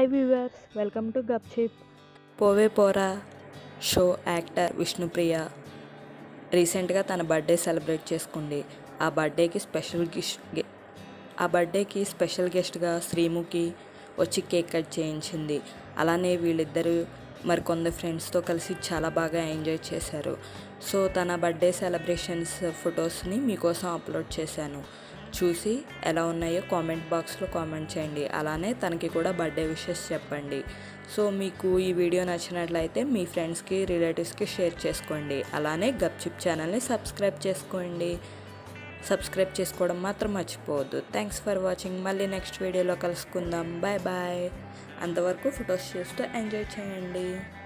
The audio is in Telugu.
hi viewers welcome to Gupchup Pove Pora show actor Vishnupriya రీసెంట్గా తన బర్త్డే సెలబ్రేట్ చేసుకుంది ఆ బర్త్డేకి స్పెషల్ గిస్ట్ ఆ బర్త్డేకి స్పెషల్ గెస్ట్గా శ్రీముఖి వచ్చి కేక్ కట్ చేయించింది అలానే వీళ్ళిద్దరూ మరికొందరు ఫ్రెండ్స్తో కలిసి చాలా బాగా ఎంజాయ్ చేశారు సో తన బర్త్డే సెలబ్రేషన్స్ ఫొటోస్ని మీకోసం అప్లోడ్ చేశాను చూసి ఎలా ఉన్నాయో కామెంట్ బాక్స్లో కామెంట్ చేయండి అలానే తనకి కూడా బర్త్డే విషెస్ చెప్పండి సో మీకు ఈ వీడియో నచ్చినట్లయితే మీ ఫ్రెండ్స్కి రిలేటివ్స్కి షేర్ చేసుకోండి అలానే గప్చిప్ ఛానల్ని సబ్స్క్రైబ్ చేసుకోండి సబ్స్క్రైబ్ చేసుకోవడం మాత్రం మర్చిపోవద్దు థ్యాంక్స్ ఫర్ వాచింగ్ మళ్ళీ నెక్స్ట్ వీడియోలో కలుసుకుందాం బాయ్ బాయ్ అంతవరకు ఫొటోస్ చూస్తూ ఎంజాయ్ చేయండి